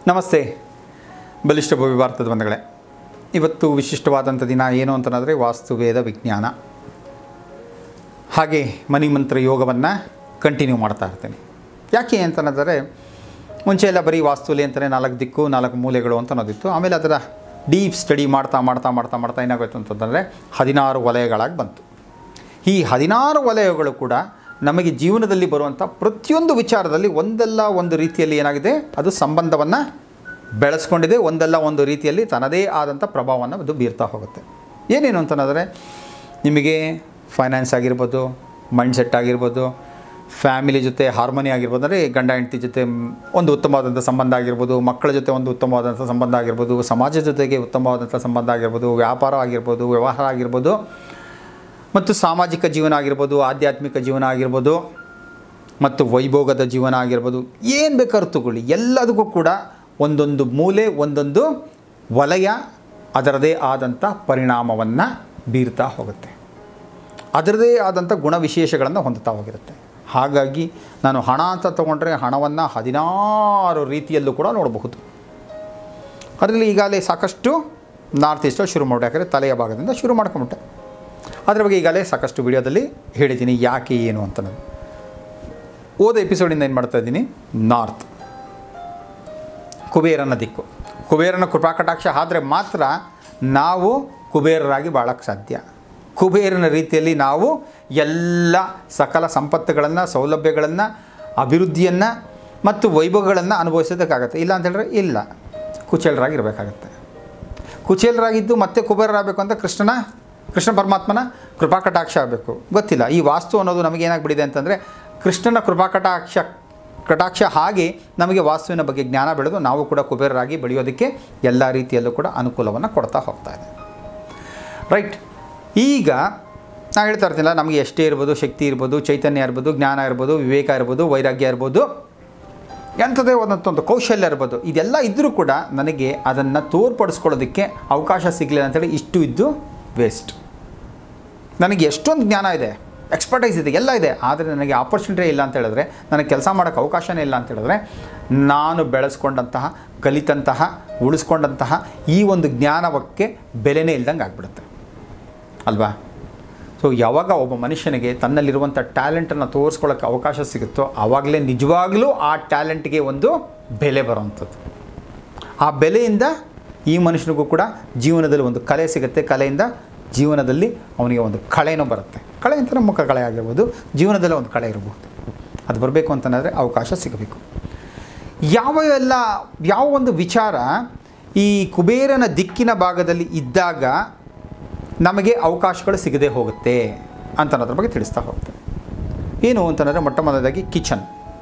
ನಮಸ್ತೆ ಬಲಿಷ್ಠ ಭವ್ಯ ಭಾರತದ ಬಂಧುಗಳೇ ಇವತ್ತು ವಿಶಿಷ್ಟವಾದಂಥ ದಿನ ಏನು ಅಂತಂದರೆ ವಾಸ್ತುವೇದ ವಿಜ್ಞಾನ ಹಾಗೆ ಮಣಿಮಂತ್ರ ಯೋಗವನ್ನು ಕಂಟಿನ್ಯೂ ಮಾಡ್ತಾ ಇರ್ತೀನಿ ಯಾಕೆ ಅಂತಂದರೆ ಮುಂಚೆ ಎಲ್ಲ ಬರೀ ವಾಸ್ತುಲಿ ಅಂತಲೇ ನಾಲ್ಕು ದಿಕ್ಕು ನಾಲ್ಕು ಮೂಲೆಗಳು ಅಂತ ಅನ್ನೋದಿತ್ತು ಆಮೇಲೆ ಅದರ ಡೀಪ್ ಸ್ಟಡಿ ಮಾಡ್ತಾ ಮಾಡ್ತಾ ಮಾಡ್ತಾ ಮಾಡ್ತಾ ಏನಾಗೋಯ್ತು ಅಂತಂದರೆ ಹದಿನಾರು ವಲಯಗಳಾಗಿ ಬಂತು ಈ ಹದಿನಾರು ವಲಯಗಳು ಕೂಡ ನಮಗೆ ಜೀವನದಲ್ಲಿ ಬರುವಂಥ ಪ್ರತಿಯೊಂದು ವಿಚಾರದಲ್ಲಿ ಒಂದಲ್ಲ ಒಂದು ರೀತಿಯಲ್ಲಿ ಏನಾಗಿದೆ ಅದು ಸಂಬಂಧವನ್ನು ಬೆಳೆಸ್ಕೊಂಡಿದೆ ಒಂದಲ್ಲ ಒಂದು ರೀತಿಯಲ್ಲಿ ತನ್ನದೇ ಆದಂಥ ಪ್ರಭಾವವನ್ನು ಅದು ಬೀರ್ತಾ ಹೋಗುತ್ತೆ ಏನೇನು ಅಂತಂದರೆ ನಿಮಗೆ ಫೈನಾನ್ಸ್ ಆಗಿರ್ಬೋದು ಮೈಂಡ್ ಸೆಟ್ ಆಗಿರ್ಬೋದು ಫ್ಯಾಮಿಲಿ ಜೊತೆ ಹಾರ್ಮೋನಿ ಆಗಿರ್ಬೋದು ಅಂದರೆ ಗಂಡ ಹೆಂಡತಿ ಜೊತೆ ಒಂದು ಉತ್ತಮವಾದಂಥ ಸಂಬಂಧ ಆಗಿರ್ಬೋದು ಮಕ್ಕಳ ಜೊತೆ ಒಂದು ಉತ್ತಮವಾದಂಥ ಸಂಬಂಧ ಆಗಿರ್ಬೋದು ಸಮಾಜದ ಜೊತೆಗೆ ಉತ್ತಮವಾದಂಥ ಸಂಬಂಧ ಆಗಿರ್ಬೋದು ವ್ಯಾಪಾರ ಆಗಿರ್ಬೋದು ವ್ಯವಹಾರ ಆಗಿರ್ಬೋದು ಮತ್ತು ಸಾಮಾಜಿಕ ಜೀವನ ಆಗಿರ್ಬೋದು ಆಧ್ಯಾತ್ಮಿಕ ಜೀವನ ಆಗಿರ್ಬೋದು ಮತ್ತು ವೈಭೋಗದ ಜೀವನ ಆಗಿರ್ಬೋದು ಏನು ಬೇಕಾದ್ರೂ ತಗೊಳ್ಳಿ ಎಲ್ಲದಕ್ಕೂ ಕೂಡ ಒಂದೊಂದು ಮೂಲೆ ಒಂದೊಂದು ವಲಯ ಅದರದೇ ಆದಂಥ ಪರಿಣಾಮವನ್ನು ಬೀರ್ತಾ ಹೋಗುತ್ತೆ ಅದರದೇ ಆದಂಥ ಗುಣವಿಶೇಷಗಳನ್ನು ಹೊಂದುತ್ತಾ ಹೋಗಿರುತ್ತೆ ಹಾಗಾಗಿ ನಾನು ಹಣ ಅಂತ ತೊಗೊಂಡ್ರೆ ಹಣವನ್ನು ಹದಿನಾರು ರೀತಿಯಲ್ಲೂ ಕೂಡ ನೋಡಬಹುದು ಅದರಲ್ಲಿ ಈಗಾಗಲೇ ಸಾಕಷ್ಟು ನಾರ್ತ್ ಈಸ್ಟಲ್ಲಿ ಶುರು ಮಾಡಿ ಯಾಕಂದರೆ ತಲೆಯ ಭಾಗದಿಂದ ಶುರು ಮಾಡ್ಕೊಂಬಿಟ್ಟೆ ಅದರ ಬಗ್ಗೆ ಈಗಾಗಲೇ ಸಾಕಷ್ಟು ವಿಡಿಯೋದಲ್ಲಿ ಹೇಳಿದ್ದೀನಿ ಯಾಕೆ ಏನು ಅಂತ ನಾನು ಓದ ಎಪಿಸೋಡಿಂದ ಏನು ಮಾಡ್ತಾ ಇದ್ದೀನಿ ನಾರ್ತ್ ಕುಬೇರನ ದಿಕ್ಕು ಕುಬೇರನ ಕೃಪಾಕಟಾಕ್ಷ ಆದರೆ ಮಾತ್ರ ನಾವು ಕುಬೇರರಾಗಿ ಬಾಳಕ್ಕೆ ಸಾಧ್ಯ ಕುಬೇರನ ರೀತಿಯಲ್ಲಿ ನಾವು ಎಲ್ಲ ಸಕಲ ಸಂಪತ್ತುಗಳನ್ನು ಸೌಲಭ್ಯಗಳನ್ನು ಅಭಿವೃದ್ಧಿಯನ್ನು ಮತ್ತು ವೈಭವಗಳನ್ನು ಅನುಭವಿಸೋದಕ್ಕಾಗತ್ತೆ ಇಲ್ಲ ಅಂತ ಹೇಳಿದ್ರೆ ಇಲ್ಲ ಕುಚೇಲರಾಗಿರಬೇಕಾಗತ್ತೆ ಕುಚೇಲರಾಗಿದ್ದು ಮತ್ತೆ ಕುಬೇರರಾಗಬೇಕು ಅಂತ ಕೃಷ್ಣನ ಕೃಷ್ಣ ಪರಮಾತ್ಮನ ಕೃಪಾಕಟಾಕ್ಷ ಆಗಬೇಕು ಗೊತ್ತಿಲ್ಲ ಈ ವಾಸ್ತು ಅನ್ನೋದು ನಮಗೆ ಏನಾಗ್ಬಿಟ್ಟಿದೆ ಅಂತಂದರೆ ಕೃಷ್ಣನ ಕೃಪಾಕಟಾಕ್ಷ ಕಟಾಕ್ಷ ಹಾಗೆ ನಮಗೆ ವಾಸ್ತುವಿನ ಬಗ್ಗೆ ಜ್ಞಾನ ಬೆಳೆದು ನಾವು ಕೂಡ ಕುಬೇರರಾಗಿ ಬೆಳೆಯೋದಕ್ಕೆ ಎಲ್ಲ ರೀತಿಯಲ್ಲೂ ಕೂಡ ಅನುಕೂಲವನ್ನು ಕೊಡ್ತಾ ಹೋಗ್ತಾ ಇದೆ ರೈಟ್ ಈಗ ನಾನು ಹೇಳ್ತಾ ಇರ್ತೀನಲ್ಲ ನಮಗೆ ಎಷ್ಟೇ ಇರ್ಬೋದು ಶಕ್ತಿ ಇರ್ಬೋದು ಚೈತನ್ಯ ಇರ್ಬೋದು ಜ್ಞಾನ ಇರ್ಬೋದು ವಿವೇಕ ಇರ್ಬೋದು ವೈರಾಗ್ಯ ಇರ್ಬೋದು ಎಂಥದೇ ಒಂದೊಂದು ಕೌಶಲ್ಯ ಇರ್ಬೋದು ಇದೆಲ್ಲ ಇದ್ದರೂ ಕೂಡ ನನಗೆ ಅದನ್ನು ತೋರ್ಪಡಿಸ್ಕೊಳ್ಳೋದಕ್ಕೆ ಅವಕಾಶ ಸಿಗಲಿಲ್ಲ ಅಂತೇಳಿ ಇಷ್ಟು ಇದ್ದು ವೇಸ್ಟ್ ನನಗೆ ಎಷ್ಟೊಂದು ಜ್ಞಾನ ಇದೆ ಎಕ್ಸ್ಪರ್ಟೈಸ್ ಇದೆ ಎಲ್ಲ ಇದೆ ಆದರೆ ನನಗೆ ಆಪರ್ಚುನಿಟಿ ಇಲ್ಲ ಅಂತ ಹೇಳಿದ್ರೆ ನನಗೆ ಕೆಲಸ ಮಾಡೋಕ್ಕೆ ಅವಕಾಶನೇ ಇಲ್ಲ ಅಂತ ಹೇಳಿದ್ರೆ ನಾನು ಬೆಳೆಸ್ಕೊಂಡಂತಹ ಕಲಿತಂತಹ ಉಳಿಸ್ಕೊಂಡಂತಹ ಈ ಒಂದು ಜ್ಞಾನಕ್ಕೆ ಬೆಲೆನೇ ಇಲ್ದಂಗೆ ಆಗ್ಬಿಡುತ್ತೆ ಅಲ್ವಾ ಸೊ ಯಾವಾಗ ಒಬ್ಬ ಮನುಷ್ಯನಿಗೆ ತನ್ನಲ್ಲಿರುವಂಥ ಟ್ಯಾಲೆಂಟನ್ನು ತೋರಿಸ್ಕೊಳ್ಳೋಕ್ಕೆ ಅವಕಾಶ ಸಿಗುತ್ತೋ ಆವಾಗಲೇ ನಿಜವಾಗಲೂ ಆ ಟ್ಯಾಲೆಂಟ್ಗೆ ಒಂದು ಬೆಲೆ ಬರೋವಂಥದ್ದು ಆ ಬೆಲೆಯಿಂದ ಈ ಮನುಷ್ಯನಿಗೂ ಕೂಡ ಜೀವನದಲ್ಲಿ ಒಂದು ಕಲೆ ಸಿಗುತ್ತೆ ಕಲೆಯಿಂದ ಜೀವನದಲ್ಲಿ ಅವನಿಗೆ ಒಂದು ಕಳೆನೂ ಬರುತ್ತೆ ಕಳೆ ಅಂತಲೇ ಮುಖ ಕಳೆ ಆಗಿರ್ಬೋದು ಜೀವನದಲ್ಲಿ ಒಂದು ಕಳೆ ಇರಬಹುದು ಅದು ಬರಬೇಕು ಅಂತಂದರೆ ಅವಕಾಶ ಸಿಗಬೇಕು ಯಾವ ಎಲ್ಲ ಯಾವ ಒಂದು ವಿಚಾರ ಈ ಕುಬೇರನ ದಿಕ್ಕಿನ ಭಾಗದಲ್ಲಿ ಇದ್ದಾಗ ನಮಗೆ ಅವಕಾಶಗಳು ಸಿಗದೆ ಹೋಗುತ್ತೆ ಅಂತ ಅನ್ನೋದ್ರ ಬಗ್ಗೆ ತಿಳಿಸ್ತಾ ಹೋಗ್ತೇನೆ ಏನು ಅಂತಂದರೆ ಮೊಟ್ಟ ಮೊದಲಾಗಿ ಕಿಚನ್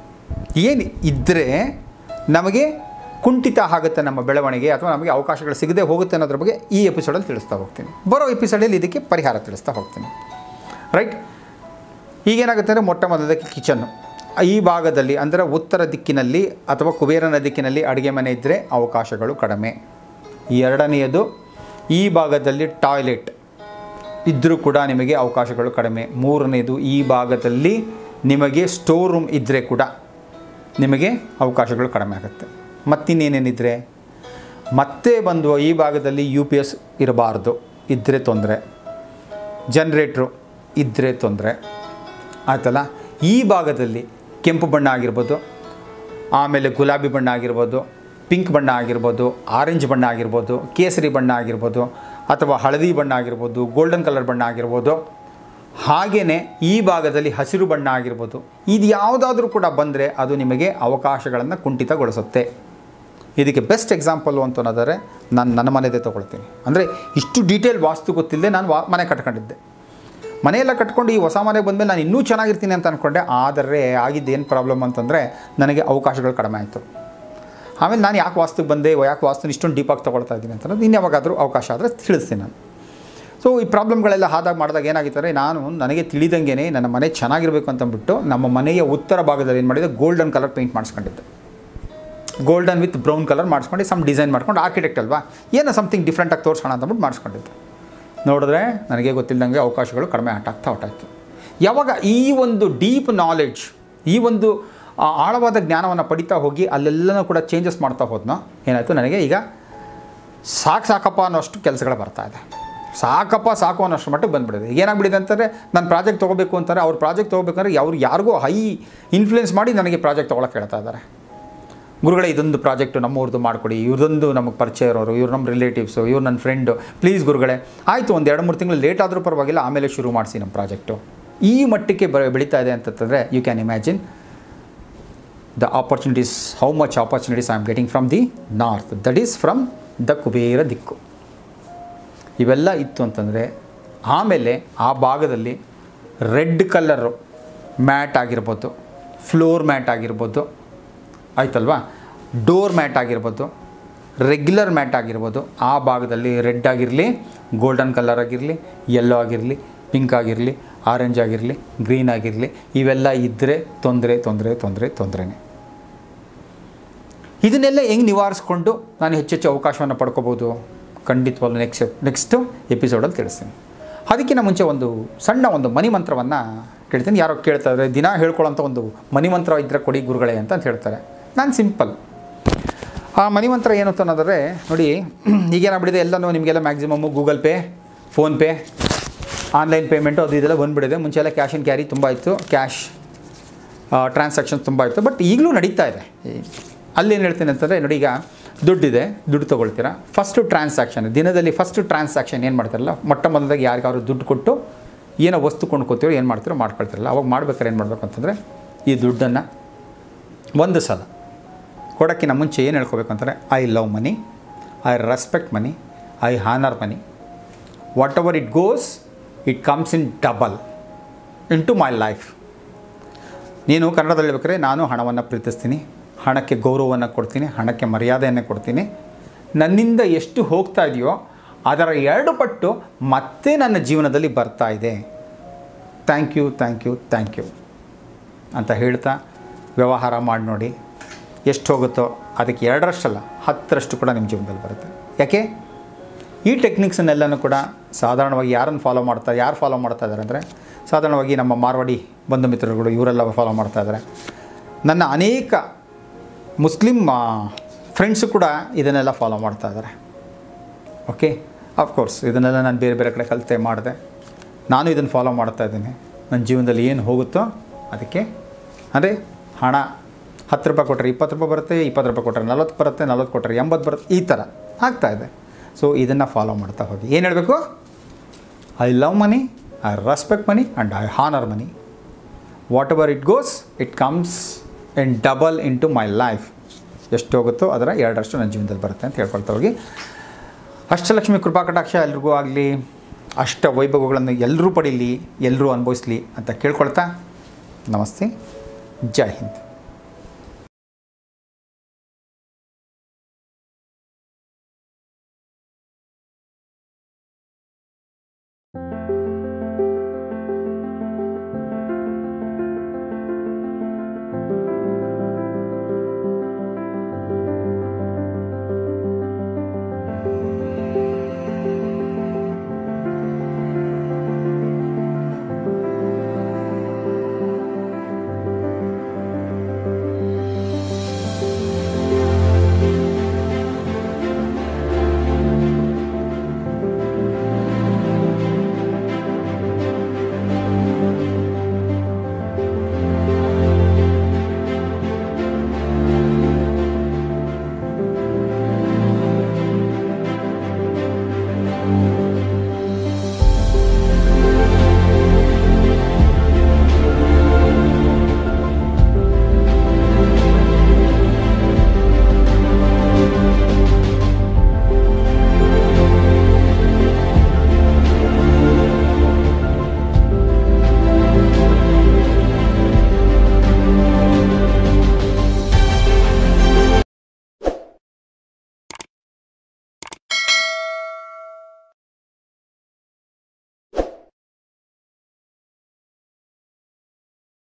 ಏನು ಇದ್ದರೆ ನಮಗೆ ಕುಂಠಿತ ಆಗುತ್ತೆ ನಮ್ಮ ಬೆಳವಣಿಗೆ ಅಥವಾ ನಮಗೆ ಅವಕಾಶಗಳು ಸಿಗದೆ ಹೋಗುತ್ತೆ ಅನ್ನೋದ್ರ ಬಗ್ಗೆ ಈ ಎಪಿಸೋಡಲ್ಲಿ ತಿಳಿಸ್ತಾ ಹೋಗ್ತೀನಿ ಬರೋ ಎಪಿಸೋಡಲ್ಲಿ ಇದಕ್ಕೆ ಪರಿಹಾರ ತಿಳಿಸ್ತಾ ಹೋಗ್ತೀನಿ ರೈಟ್ ಈಗೇನಾಗುತ್ತೆ ಅಂದರೆ ಮೊಟ್ಟ ಮೊದಲದಾಗಿ ಕಿಚನ್ನು ಈ ಭಾಗದಲ್ಲಿ ಅಂದರೆ ಉತ್ತರ ದಿಕ್ಕಿನಲ್ಲಿ ಅಥವಾ ಕುಬೇರನ ದಿಕ್ಕಿನಲ್ಲಿ ಅಡುಗೆ ಮನೆ ಇದ್ದರೆ ಅವಕಾಶಗಳು ಕಡಿಮೆ ಎರಡನೆಯದು ಈ ಭಾಗದಲ್ಲಿ ಟಾಯ್ಲೆಟ್ ಇದ್ದರೂ ಕೂಡ ನಿಮಗೆ ಅವಕಾಶಗಳು ಕಡಿಮೆ ಮೂರನೇದು ಈ ಭಾಗದಲ್ಲಿ ನಿಮಗೆ ಸ್ಟೋರ್ ರೂಮ್ ಇದ್ದರೆ ಕೂಡ ನಿಮಗೆ ಅವಕಾಶಗಳು ಕಡಿಮೆ ಆಗುತ್ತೆ ಮತ್ತಿನ್ನೇನೇನಿದ್ರೆ ಮತ್ತೆ ಬಂದು ಈ ಭಾಗದಲ್ಲಿ ಯು ಪಿ ಎಸ್ ಇರಬಾರ್ದು ಇದ್ದರೆ ತೊಂದರೆ ಜನ್ರೇಟ್ರು ಇದ್ದರೆ ತೊಂದರೆ ಆಯ್ತಲ್ಲ ಈ ಭಾಗದಲ್ಲಿ ಕೆಂಪು ಬಣ್ಣ ಆಗಿರ್ಬೋದು ಆಮೇಲೆ ಗುಲಾಬಿ ಬಣ್ಣ ಆಗಿರ್ಬೋದು ಪಿಂಕ್ ಬಣ್ಣ ಆಗಿರ್ಬೋದು ಆರೆಂಜ್ ಬಣ್ಣ ಆಗಿರ್ಬೋದು ಕೇಸರಿ ಬಣ್ಣ ಆಗಿರ್ಬೋದು ಅಥವಾ ಹಳದಿ ಬಣ್ಣ ಆಗಿರ್ಬೋದು ಗೋಲ್ಡನ್ ಕಲರ್ ಬಣ್ಣ ಆಗಿರ್ಬೋದು ಹಾಗೆಯೇ ಈ ಭಾಗದಲ್ಲಿ ಹಸಿರು ಬಣ್ಣ ಆಗಿರ್ಬೋದು ಇದು ಯಾವುದಾದ್ರೂ ಕೂಡ ಬಂದರೆ ಅದು ನಿಮಗೆ ಅವಕಾಶಗಳನ್ನು ಕುಂಠಿತಗೊಳಿಸುತ್ತೆ ಇದಕ್ಕೆ ಬೆಸ್ಟ್ ಎಕ್ಸಾಂಪಲ್ಲು ಅಂತ ಅನ್ನೋದಾದರೆ ನಾನು ನನ್ನ ಮನೆದೇ ತೊಗೊಳ್ತೀನಿ ಅಂದರೆ ಇಷ್ಟು ಡೀಟೇಲ್ ವಾಸ್ತು ಗೊತ್ತಿಲ್ಲದೆ ನಾನು ವಾ ಮನೆ ಕಟ್ಕೊಂಡಿದ್ದೆ ಮನೆಯೆಲ್ಲ ಕಟ್ಕೊಂಡು ಈ ಹೊಸ ಮನೆಗೆ ಬಂದಮೇಲೆ ನಾನು ಇನ್ನೂ ಚೆನ್ನಾಗಿರ್ತೀನಿ ಅಂತ ಅಂದ್ಕೊಂಡೆ ಆದರೆ ಆಗಿದ್ದು ಏನು ಪ್ರಾಬ್ಲಮ್ ಅಂತಂದರೆ ನನಗೆ ಅವಕಾಶಗಳು ಕಡಿಮೆ ಆಯಿತು ಆಮೇಲೆ ನಾನು ಯಾಕೆ ವಾಸ್ತುಗೆ ಬಂದೆ ಯಾಕೆ ವಾಸ್ತುನ ಇಷ್ಟೊಂದು ಡೀಪಾಗಿ ತೊಗೊಳ್ತಾ ಇದ್ದೀನಿ ಅಂತ ಅನ್ನೋದು ಇನ್ಯಾವಾಗಾದರೂ ಅವಕಾಶ ಆದರೆ ತಿಳಿಸ್ತೀನಿ ನಾನು ಸೊ ಈ ಪ್ರಾಬ್ಲಮ್ಗಳೆಲ್ಲ ಆದಾಗ ಮಾಡಿದಾಗ ಏನಾಗಿತ್ತು ನಾನು ನನಗೆ ತಿಳಿದಂಗೆ ನನ್ನ ಮನೆ ಚೆನ್ನಾಗಿರಬೇಕು ಅಂತಂದ್ಬಿಟ್ಟು ನಮ್ಮ ಮನೆಯ ಉತ್ತರ ಭಾಗದಲ್ಲಿ ಏನು ಮಾಡಿದೆ ಗೋಲ್ಡನ್ ಕಲರ್ ಪೇಂಟ್ ಮಾಡಿಸ್ಕೊಂಡಿದ್ದೆ ಗೋಲ್ಡನ್ ವಿತ್ ಬ್ರೌನ್ ಕಲರ್ ಮಾಡಿಸ್ಕೊಂಡು ಸಮ್ ಡಿಸೈನ್ ಮಾಡ್ಕೊಂಡು ಆರ್ಕಿಟೆಕ್ಟ್ ಅಲ್ವಾ ಏನೋ ಸಮಥಿಂಗ್ ಡಿಫ್ರೆಂಟಾಗಿ ತೋರಿಸೋಣ ಅಂತಂದ್ಬಿಟ್ಟು ಮಾಡಿಸ್ಕೊಂಡಿದ್ದೆ ನೋಡಿದ್ರೆ ನನಗೆ ಗೊತ್ತಿಲ್ಲದಂಗೆ ಅವಕಾಶಗಳು ಕಡಿಮೆ ಆಟಾಗ್ತಾ ಹೊಟ್ಟಾಯ್ತು ಯಾವಾಗ ಈ ಒಂದು ಡೀಪ್ ನಾಲೆಡ್ಜ್ ಈ ಒಂದು ಆ ಆಳವಾದ ಜ್ಞಾನವನ್ನು ಪಡಿತಾ ಹೋಗಿ ಅಲ್ಲೆಲ್ಲನೂ ಕೂಡ ಚೇಂಜಸ್ ಮಾಡ್ತಾ ಹೋದ್ನೋ ಏನಾಯಿತು ನನಗೆ ಈಗ ಸಾಕು ಸಾಕಪ್ಪ ಅನ್ನೋಷ್ಟು ಕೆಲಸಗಳು ಬರ್ತಾ ಇದೆ ಸಾಕಪ್ಪ ಸಾಕು ಅನ್ನೋಷ್ಟು ಮಟ್ಟಿಗೆ ಬಂದುಬಿಡಿದೆ ಏನಾಗ್ಬಿಟ್ಟಿದೆ ಅಂತಂದರೆ ನಾನು ಪ್ರಾಜೆಕ್ಟ್ ತೊಗೋಬೇಕು ಅಂತಾರೆ ಅವ್ರು ಪ್ರಾಜೆಕ್ಟ್ ತೊಗೋಬೇಕಂದ್ರೆ ಅವ್ರು ಯಾರಿಗೂ ಹೈ ಇನ್ಫ್ಲುಯೆನ್ಸ್ ಮಾಡಿ ನನಗೆ ಪ್ರಾಜೆಕ್ಟ್ ತೊಗೊಳಕ್ಕೆ ಹೇಳ್ತಾ ಇದ್ದಾರೆ ಗುರುಗಳೇ ಇದೊಂದು ಪ್ರಾಜೆಕ್ಟು ನಮ್ಮವ್ರದ್ದು ಮಾಡಿಕೊಡಿ ಇವ್ರದೊಂದು ನಮಗೆ ಪರಿಚಯ ಇರೋರು ಇವ್ರು ನಮ್ಮ ರಿಲೇಟಿವ್ಸು ಇವ್ರು ನನ್ನ ಫ್ರೆಂಡು ಪ್ಲೀಸ್ ಗುರುಗಳೇ ಆಯಿತು ಒಂದು ಎರಡು ಮೂರು ತಿಂಗಳು ಲೇಟ್ ಆದರೂ ಪರವಾಗಿಲ್ಲ ಆಮೇಲೆ ಶುರು ಮಾಡಿಸಿ ನಮ್ಮ ಪ್ರಾಜೆಕ್ಟು ಈ ಮಟ್ಟಕ್ಕೆ ಬ ಬೆಳೀತಾ ಇದೆ ಅಂತಂದರೆ you can imagine the opportunities how much opportunities I am getting from the north that is from the Kubera ದಿಕ್ಕು ಇವೆಲ್ಲ ಇತ್ತು ಅಂತಂದರೆ ಆಮೇಲೆ ಆ ಭಾಗದಲ್ಲಿ ರೆಡ್ ಕಲರು ಮ್ಯಾಟ್ ಆಗಿರ್ಬೋದು ಫ್ಲೋರ್ ಮ್ಯಾಟ್ ಆಗಿರ್ಬೋದು ಆಯ್ತಲ್ವಾ ಡೋರ್ ಮ್ಯಾಟ್ ಆಗಿರ್ಬೋದು ರೆಗ್ಯುಲರ್ ಮ್ಯಾಟ್ ಆಗಿರ್ಬೋದು ಆ ಭಾಗದಲ್ಲಿ ರೆಡ್ ಆಗಿರಲಿ ಗೋಲ್ಡನ್ ಕಲರ್ ಆಗಿರಲಿ ಯೆಲ್ಲೋ ಆಗಿರಲಿ ಪಿಂಕ್ ಆಗಿರಲಿ ಆರೆಂಜ್ ಆಗಿರಲಿ ಗ್ರೀನ್ ಆಗಿರಲಿ ಇವೆಲ್ಲ ಇದ್ದರೆ ತೊಂದರೆ ತೊಂದರೆ ತೊಂದರೆ ತೊಂದರೆನೇ ಇದನ್ನೆಲ್ಲ ಹೆಂಗೆ ನಿವಾರಿಸ್ಕೊಂಡು ನಾನು ಹೆಚ್ಚೆಚ್ಚು ಅವಕಾಶವನ್ನು ಪಡ್ಕೋಬೋದು ಖಂಡಿತವಾಗ್ಲೂ ನೆಕ್ಸ್ಟ್ ನೆಕ್ಸ್ಟು ಎಪಿಸೋಡಲ್ಲಿ ತಿಳಿಸ್ತೀನಿ ಅದಕ್ಕಿಂತ ಮುಂಚೆ ಒಂದು ಸಣ್ಣ ಒಂದು ಮನಿ ಮಂತ್ರವನ್ನು ಕೇಳ್ತೀನಿ ಯಾರೋ ಕೇಳ್ತಾರೆ ದಿನ ಹೇಳ್ಕೊಳ್ಳೋಂಥ ಒಂದು ಮನಿ ಮಂತ್ರ ಇದ್ದರೆ ಕೊಡಿ ಗುರುಗಳೇ ಅಂತ ಅಂತ ಹೇಳ್ತಾರೆ ನಾನು ಸಿಂಪಲ್ ಆ ಮನಿ ಮಂತ್ರ ಏನು ಅಂತ ಅನ್ನೋದಾದ್ರೆ ನೋಡಿ ಈಗೇನಾಗ್ಬಿಟ್ಟಿದೆ ಎಲ್ಲನೂ ನಿಮಗೆಲ್ಲ maximum Google Pay PhonePe online payment ಅದು ಇದೆಲ್ಲ ಬಂದುಬಿಟ್ಟಿದೆ ಮುಂಚೆ ಎಲ್ಲ ಕ್ಯಾಶ್ ಆ್ಯಂಡ್ ಕ್ಯಾರಿ ತುಂಬ ಇತ್ತು ಕ್ಯಾಶ್ ಟ್ರಾನ್ಸಾಕ್ಷನ್ಸ್ ತುಂಬ ಇತ್ತು ಬಟ್ ಈಗಲೂ ನಡೀತಾ ಇದೆ ಅಲ್ಲೇನು ಹೇಳ್ತೀನಿ ಅಂತಂದರೆ ನೋಡಿ ಈಗ ದುಡ್ಡಿದೆ ದುಡ್ಡು ತೊಗೊಳ್ತೀರಾ ಫಸ್ಟು ಟ್ರಾನ್ಸಾಕ್ಷನ್ ದಿನದಲ್ಲಿ ಫಸ್ಟ್ ಟ್ರಾನ್ಸಾಕ್ಷನ್ ಏನು ಮಾಡ್ತಾರಲ್ಲ ಮೊಟ್ಟ ಮೊದಲಾಗಿ ಯಾರಿಗಾದ್ರು ದುಡ್ಡು ಕೊಟ್ಟು ಏನೋ ವಸ್ತು ಕೊಂಡ್ಕೊತೀರೋ ಏನು ಮಾಡ್ತೀರೋ ಮಾಡ್ಕೊಳ್ತಿರಲ್ಲ ಅವಾಗ ಮಾಡ್ಬೇಕಾದ್ರೆ ಏನು ಮಾಡಬೇಕು ಅಂತಂದರೆ ಈ ದುಡ್ಡನ್ನು ಒಂದು ಸಲ ಕೊಡೋಕ್ಕಿಂತ ಮುಂಚೆ ಏನು ಹೇಳ್ಕೊಬೇಕು ಅಂತಂದರೆ I love money I respect money I honour money whatever it goes it comes in double into my life ನೀನು ಕನ್ನಡದಲ್ಲಿ ಹೇಳ್ಬೇಕಾದ್ರೆ ನಾನು ಹಣವನ್ನು ಪ್ರೀತಿಸ್ತೀನಿ ಹಣಕ್ಕೆ ಗೌರವವನ್ನು ಕೊಡ್ತೀನಿ ಹಣಕ್ಕೆ ಮರ್ಯಾದೆಯನ್ನು ಕೊಡ್ತೀನಿ ನನ್ನಿಂದ ಎಷ್ಟು ಹೋಗ್ತಾ ಇದೆಯೋ ಅದರ ಎರಡು ಪಟ್ಟು ಮತ್ತೆ ನನ್ನ ಜೀವನದಲ್ಲಿ ಬರ್ತಾ ಇದೆ thank you thank you thank you ಅಂತ ಹೇಳ್ತಾ ವ್ಯವಹಾರ ಮಾಡಿ ನೋಡಿ ಎಷ್ಟು ಹೋಗುತ್ತೋ ಅದಕ್ಕೆ ಎರಡರಷ್ಟಲ್ಲ ಹತ್ತರಷ್ಟು ಕೂಡ ನಿಮ್ಮ ಜೀವನದಲ್ಲಿ ಬರುತ್ತೆ ಯಾಕೆ ಈ ಟೆಕ್ನಿಕ್ಸನ್ನೆಲ್ಲನೂ ಕೂಡ ಸಾಧಾರಣವಾಗಿ ಯಾರನ್ನು ಫಾಲೋ ಮಾಡ್ತಾರೆ ಯಾರು ಫಾಲೋ ಮಾಡ್ತಾ ಇದ್ದಾರೆ ಅಂದರೆ ಸಾಧಾರಣವಾಗಿ ನಮ್ಮ ಮಾರ್ವಾಡಿ ಬಂಧು ಮಿತ್ರರುಗಳು ಇವರೆಲ್ಲ ಫಾಲೋ ಮಾಡ್ತಾ ಇದ್ದಾರೆ ನನ್ನ ಅನೇಕ ಮುಸ್ಲಿಂ ಫ್ರೆಂಡ್ಸು ಕೂಡ ಇದನ್ನೆಲ್ಲ ಫಾಲೋ ಮಾಡ್ತಾ ಇದ್ದಾರೆ ಓಕೆ ಕೋರ್ಸ್ ಇದನ್ನೆಲ್ಲ ನಾನು ಬೇರೆ ಬೇರೆ ಕಡೆ ಕಲಿತೆ ಮಾಡಿದೆ ನಾನು ಇದನ್ನು ಫಾಲೋ ಮಾಡ್ತಾ ಇದ್ದೀನಿ ನನ್ನ ಜೀವನದಲ್ಲಿ ಏನು ಹೋಗುತ್ತೋ ಅದಕ್ಕೆ ಅಂದರೆ ಹಣ ಹತ್ತು ರೂಪಾಯಿ ಕೊಟ್ಟರೆ ಇಪ್ಪತ್ತು ರೂಪಾಯಿ ಬರುತ್ತೆ ಇಪ್ಪತ್ತು ರೂಪಾಯಿ ಕೊಟ್ಟರೆ ನಲ್ವತ್ತು ಬರುತ್ತೆ ನಲ್ವತ್ತು ಕೊಟ್ಟರೆ ಎಂಬತ್ತು ಬರುತ್ತೆ ಈ ಥರ ಆಗ್ತಾ ಇದೆ ಸೊ ಇದನ್ನು ಫಾಲೋ ಮಾಡ್ತಾ ಹೋಗಿ ಏನು ಹೇಳಬೇಕು I love money I respect money and I honour money whatever it goes it comes in double into my life ಎಷ್ಟು ಹೋಗುತ್ತೋ ಅದರ ಎರಡರಷ್ಟು ನನ್ನ ಜೀವನದಲ್ಲಿ ಬರುತ್ತೆ ಅಂತ ಹೇಳ್ಕೊಳ್ತಾ ಹೋಗಿ ಅಷ್ಟಲಕ್ಷ್ಮಿ ಕೃಪಾ ಕಟಾಕ್ಷ ಎಲ್ರಿಗೂ ಆಗಲಿ ಅಷ್ಟ ವೈಭವಗಳನ್ನು ಎಲ್ಲರೂ ಪಡೀಲಿ ಎಲ್ಲರೂ ಅನುಭವಿಸ್ಲಿ ಅಂತ ಕೇಳ್ಕೊಳ್ತಾ ನಮಸ್ತೆ ಜೈ ಹಿಂದ್